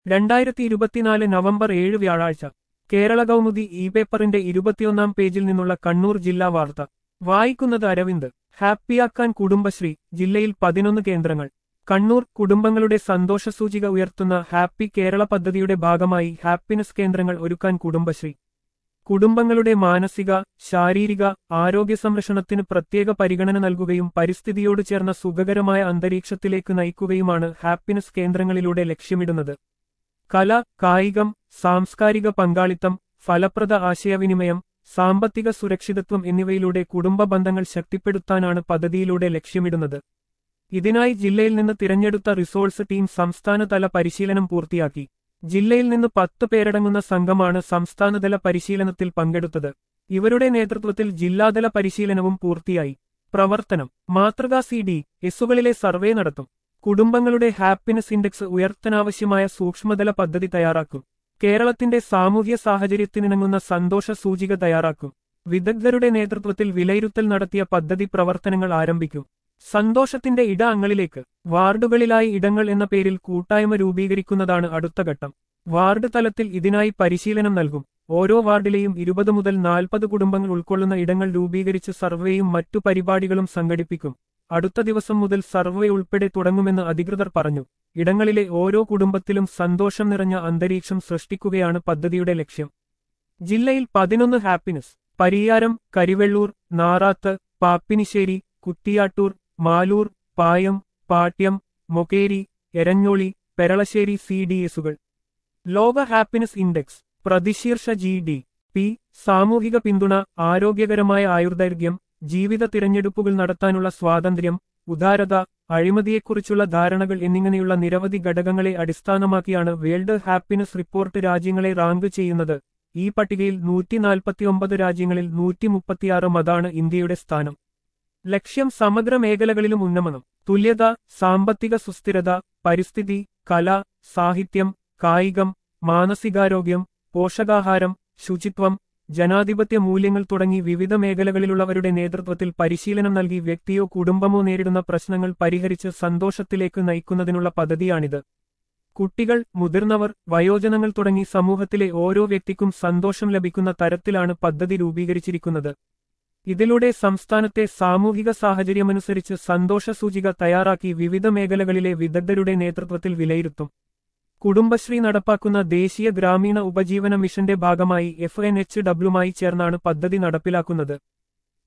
രണ്ടായിരത്തി ഇരുപത്തിനാല് നവംബർ ഏഴ് വ്യാഴാഴ്ച കേരള കൗമുദി ഇ പേപ്പറിന്റെ ഇരുപത്തിയൊന്നാം പേജിൽ നിന്നുള്ള കണ്ണൂർ ജില്ലാ വാർത്ത വായിക്കുന്നത് അരവിന്ദ് ഹാപ്പിയാക്കാൻ കുടുംബശ്രീ ജില്ലയിൽ പതിനൊന്ന് കേന്ദ്രങ്ങൾ കണ്ണൂർ കുടുംബങ്ങളുടെ സന്തോഷസൂചിക ഉയർത്തുന്ന ഹാപ്പി കേരള പദ്ധതിയുടെ ഭാഗമായി ഹാപ്പിനെസ് കേന്ദ്രങ്ങൾ ഒരുക്കാൻ കുടുംബശ്രീ കുടുംബങ്ങളുടെ മാനസിക ശാരീരിക ആരോഗ്യ സംരക്ഷണത്തിന് പ്രത്യേക പരിഗണന നൽകുകയും പരിസ്ഥിതിയോട് ചേർന്ന സുഖകരമായ അന്തരീക്ഷത്തിലേക്ക് നയിക്കുകയുമാണ് ഹാപ്പിനെസ് കേന്ദ്രങ്ങളിലൂടെ ലക്ഷ്യമിടുന്നത് കല കായികം സാംസ്കാരിക പങ്കാളിത്തം ഫലപ്രദ ആശയവിനിമയം സാമ്പത്തിക സുരക്ഷിതത്വം എന്നിവയിലൂടെ കുടുംബ ബന്ധങ്ങൾ ശക്തിപ്പെടുത്താനാണ് പദ്ധതിയിലൂടെ ലക്ഷ്യമിടുന്നത് ഇതിനായി ജില്ലയിൽ നിന്ന് തിരഞ്ഞെടുത്ത റിസോഴ്സ് ടീം സംസ്ഥാനതല പരിശീലനം പൂർത്തിയാക്കി ജില്ലയിൽ നിന്ന് പത്ത് പേരടങ്ങുന്ന സംഘമാണ് സംസ്ഥാനതല പരിശീലനത്തിൽ പങ്കെടുത്തത് ഇവരുടെ നേതൃത്വത്തിൽ ജില്ലാതല പരിശീലനവും പൂർത്തിയായി പ്രവർത്തനം മാതൃകാ സി ഡി എസുകളിലെ സർവേ നടത്തും കുടുംബങ്ങളുടെ ഹാപ്പിനെസ് ഇൻഡെക്സ് ഉയർത്താനാവശ്യമായ സൂക്ഷ്മതല പദ്ധതി തയ്യാറാക്കും കേരളത്തിന്റെ സാമൂഹ്യ സാഹചര്യത്തിനിണങ്ങുന്ന സന്തോഷ സൂചിക തയ്യാറാക്കും വിദഗ്ധരുടെ നേതൃത്വത്തിൽ വിലയിരുത്തൽ നടത്തിയ പദ്ധതി പ്രവർത്തനങ്ങൾ ആരംഭിക്കും സന്തോഷത്തിന്റെ ഇട അങ്ങളിലേക്ക് വാർഡുകളിലായി ഇടങ്ങൾ എന്ന പേരിൽ കൂട്ടായ്മ രൂപീകരിക്കുന്നതാണ് അടുത്ത ഘട്ടം വാർഡ് തലത്തിൽ ഇതിനായി പരിശീലനം നൽകും ഓരോ വാർഡിലെയും ഇരുപത് മുതൽ നാൽപ്പത് കുടുംബങ്ങൾ ഉൾക്കൊള്ളുന്ന ഇടങ്ങൾ രൂപീകരിച്ച് സർവേയും മറ്റു പരിപാടികളും സംഘടിപ്പിക്കും അടുത്ത ദിവസം മുതൽ സർവേ ഉൾപ്പെടെ തുടങ്ങുമെന്ന് അധികൃതർ പറഞ്ഞു ഇടങ്ങളിലെ ഓരോ കുടുംബത്തിലും സന്തോഷം നിറഞ്ഞ അന്തരീക്ഷം സൃഷ്ടിക്കുകയാണ് പദ്ധതിയുടെ ലക്ഷ്യം ജില്ലയിൽ പതിനൊന്ന് happiness Pariyaram Karivellur Narath Pappinisseri Kuttiattoor Maloor Payam Pattiam Mokeri Eranholi Peralassery C D എസുകൾ ലോക ഹാപ്പിനെസ് ഇൻഡെക്സ് പ്രതിശീർഷ ജി ഡി പി സാമൂഹിക പിന്തുണ ആരോഗ്യകരമായ ആയുർദൈർഘ്യം ജീവിത തിരഞ്ഞെടുപ്പുകൾ നടത്താനുള്ള സ്വാതന്ത്ര്യം ഉദാരത അഴിമതിയെക്കുറിച്ചുള്ള ധാരണകൾ എന്നിങ്ങനെയുള്ള നിരവധി ഘടകങ്ങളെ അടിസ്ഥാനമാക്കിയാണ് വേൾഡ് ഹാപ്പിനെസ് റിപ്പോർട്ട് രാജ്യങ്ങളെ റാങ്ക് ചെയ്യുന്നത് ഈ പട്ടികയിൽ നൂറ്റി നാൽപ്പത്തിയൊമ്പത് രാജ്യങ്ങളിൽ നൂറ്റി മുപ്പത്തിയാറ് അതാണ് ഇന്ത്യയുടെ സ്ഥാനം ലക്ഷ്യം സമഗ്ര മേഖലകളിലും ഉന്നമനം തുല്യത സാമ്പത്തിക സുസ്ഥിരത പരിസ്ഥിതി കല സാഹിത്യം കായികം മാനസികാരോഗ്യം പോഷകാഹാരം ശുചിത്വം ജനാധിപത്യ മൂല്യങ്ങൾ തുടങ്ങി വിവിധ മേഖലകളിലുള്ളവരുടെ നേതൃത്വത്തിൽ പരിശീലനം നൽകി വ്യക്തിയോ കുടുംബമോ നേരിടുന്ന പ്രശ്നങ്ങൾ പരിഹരിച്ച് സന്തോഷത്തിലേക്ക് നയിക്കുന്നതിനുള്ള പദ്ധതിയാണിത് കുട്ടികൾ മുതിർന്നവർ വയോജനങ്ങൾ തുടങ്ങി സമൂഹത്തിലെ ഓരോ വ്യക്തിക്കും സന്തോഷം ലഭിക്കുന്ന തരത്തിലാണ് പദ്ധതി രൂപീകരിച്ചിരിക്കുന്നത് ഇതിലൂടെ സംസ്ഥാനത്തെ സാമൂഹിക സാഹചര്യമനുസരിച്ച് സന്തോഷസൂചിക തയ്യാറാക്കി വിവിധ മേഖലകളിലെ വിദഗ്ധരുടെ നേതൃത്വത്തിൽ വിലയിരുത്തും കുടുംബശ്രീ നടപ്പാക്കുന്ന ദേശീയ ഗ്രാമീണ ഉപജീവന മിഷന്റെ ഭാഗമായി എഫ് എൻ എച്ച് ഡബ്ല്യുമായി ചേർന്നാണ് പദ്ധതി നടപ്പിലാക്കുന്നത്